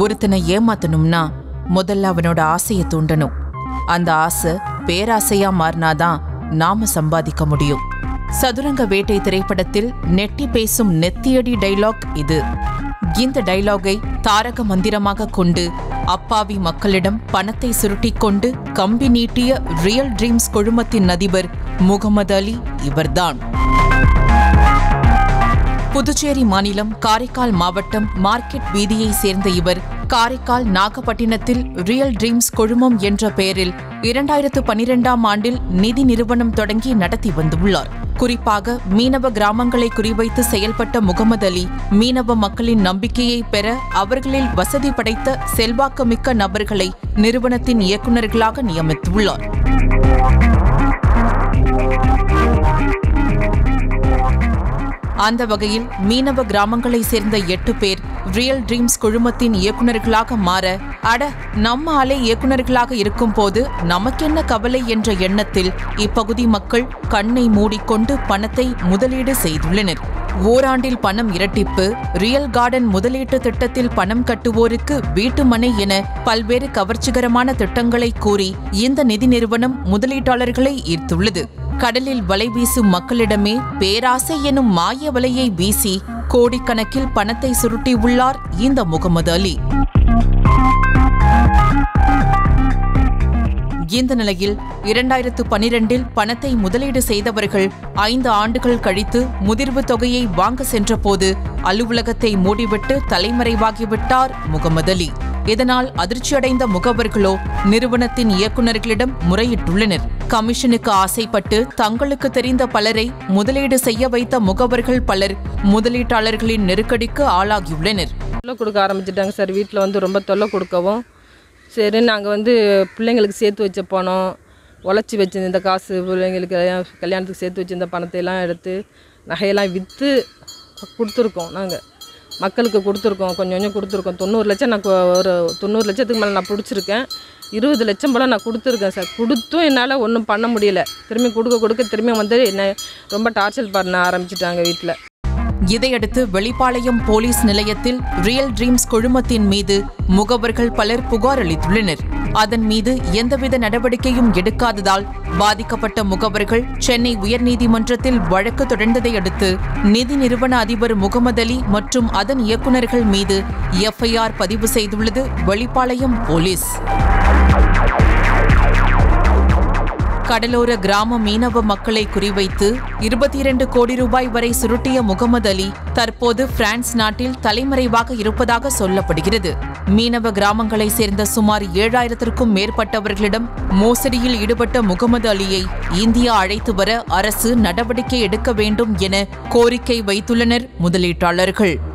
ஒருத்தனை ஏமாத்தணும்னா முதல்ல அவனோட ஆசையை தூண்டணும் அந்த ஆசை பேராசையா மாறினாதான் நாம சம்பாதிக்க முடியும் சதுரங்க வேட்டை திரைப்படத்தில் நெட்டி பேசும் நெத்தியடி டைலாக் இது இந்த டைலாகை தாரக மந்திரமாக கொண்டு அப்பாவி மக்களிடம் பணத்தை சுருட்டிக் கொண்டு கம்பி நீட்டிய ரியல் ட்ரீம்ஸ் குழுமத்தின் அதிபர் முகமது அலி இவர்தான் புதுச்சேரி மாநிலம் காரைக்கால் மாவட்டம் மார்க்கெட் வீதியை சேர்ந்த இவர் காரைக்கால் நாகப்பட்டினத்தில் ரியல் ட்ரீம்ஸ் குழுமம் என்ற பெயரில் இரண்டாயிரத்து பனிரெண்டாம் ஆண்டில் நிதி நிறுவனம் தொடங்கி நடத்தி வந்துள்ளார் குறிப்பாக மீனவ கிராமங்களை குறிவைத்து செயல்பட்ட முகமது அலி மீனவ மக்களின் நம்பிக்கையை பெற அவர்களில் வசதி படைத்த செல்வாக்குமிக்க நபர்களை நிறுவனத்தின் இயக்குநர்களாக நியமித்துள்ளார் அந்த வகையில் மீனவ கிராமங்களை சேர்ந்த எட்டு பேர் ரியல் ட்ரீம்ஸ் குழுமத்தின் இயக்குநர்களாக மாற அட நம்ம ஆளே இயக்குநர்களாக இருக்கும்போது நமக்கென்ன கவலை என்ற எண்ணத்தில் இப்பகுதி மக்கள் கண்ணை மூடிக்கொண்டு பணத்தை முதலீடு செய்துள்ளனர் ஓராண்டில் பணம் இரட்டிப்பு ரியல் கார்டன் முதலீட்டு திட்டத்தில் பணம் கட்டுவோருக்கு வீட்டு மனை என பல்வேறு கவர்ச்சிகரமான திட்டங்களை கூறி இந்த நிதி நிறுவனம் முதலீட்டாளர்களை ஈர்த்துள்ளது கடலில் வலை வீசும் மக்களிடமே பேராசை எனும் மாய வலையை வீசி கோடிக்கணக்கில் பணத்தை சுருட்டியுள்ளார் இந்த முகமது அலி இந்த நிலையில் இரண்டாயிரத்து பனிரெண்டில் பணத்தை முதலீடு செய்தவர்கள் ஐந்து ஆண்டுகள் கழித்து முதிர்வு தொகையை வாங்க சென்றபோது அலுவலகத்தை மூடிவிட்டு தலைமறைவாகிவிட்டார் முகமது அலி இதனால் அதிர்ச்சியடைந்த முகவர்களோ நிறுவனத்தின் இயக்குநர்களிடம் முறையிட்டுள்ளனர் கமிஷனுக்கு ஆசைப்பட்டு தங்களுக்கு தெரிந்த பலரை முதலீடு செய்ய வைத்த முகவர்கள் பலர் முதலீட்டாளர்களின் நெருக்கடிக்கு ஆளாகியுள்ளனர் தொல்லை கொடுக்க ஆரம்பிச்சிட்டாங்க சார் வீட்டில் வந்து ரொம்ப தொல்லை கொடுக்கவும் சரி நாங்கள் வந்து பிள்ளைங்களுக்கு சேர்த்து வச்ச பணம் உழைச்சி வச்சிருந்த இந்த காசு பிள்ளைங்களுக்கு கல்யாண- கல்யாணத்துக்கு சேர்த்து வச்சிருந்த பணத்தை எல்லாம் எடுத்து நகையெல்லாம் விற்று கொடுத்துருக்கோம் நாங்கள் மக்களுக்கு கொடுத்துருக்கோம் கொஞ்சம் கொஞ்சம் கொடுத்துருக்கோம் தொண்ணூறு லட்சம் நான் கொ- ஒரு தொண்ணூறு லட்சத்துக்கு மேலே நான் பிடிச்சிருக்கேன் இருபது லட்சம் போல் நான் கொடுத்துருக்கேன் சார் கொடுத்தும் என்னால் ஒன்றும் பண்ண முடியல திரும்பி கொடுக்க கொடுக்க திரும்பி வந்து என்ன ரொம்ப டார்ச்சர் பண்ண ஆரம்பிச்சிட்டாங்க வீட்டில் இதையடுத்து வெளிப்பாளையம் போலீஸ் நிலையத்தில் ரியல் ட்ரீம்ஸ் குழுமத்தின் மீது முகவர்கள் பலர் புகார் அளித்துள்ளனர் அதன் மீது எந்தவித நடவடிக்கையும் எடுக்காததால் பாதிக்கப்பட்ட முகவர்கள் சென்னை உயர்நீதிமன்றத்தில் வழக்கு தொடர்ந்ததை அடுத்து நிதி நிறுவன அதிபர் முகமது அலி மற்றும் அதன் இயக்குநர்கள் மீது எஃப்ஐஆர் பதிவு செய்துள்ளது வெளிப்பாளையம் போலீஸ் கடலோர கிராம மீனவ மக்களை குறிவைத்து இருபத்தி இரண்டு கோடி ரூபாய் வரை சுருட்டிய முகமது அலி தற்போது பிரான்ஸ் நாட்டில் தலைமறைவாக இருப்பதாக சொல்லப்படுகிறது மீனவ கிராமங்களை சேர்ந்த சுமார் ஏழாயிரத்திற்கும் மேற்பட்டவர்களிடம் மோசடியில் ஈடுபட்ட முகமது அலியை இந்தியா அழைத்து வர அரசு நடவடிக்கை எடுக்க வேண்டும் என கோரிக்கை வைத்துள்ளனர் முதலீட்டாளர்கள்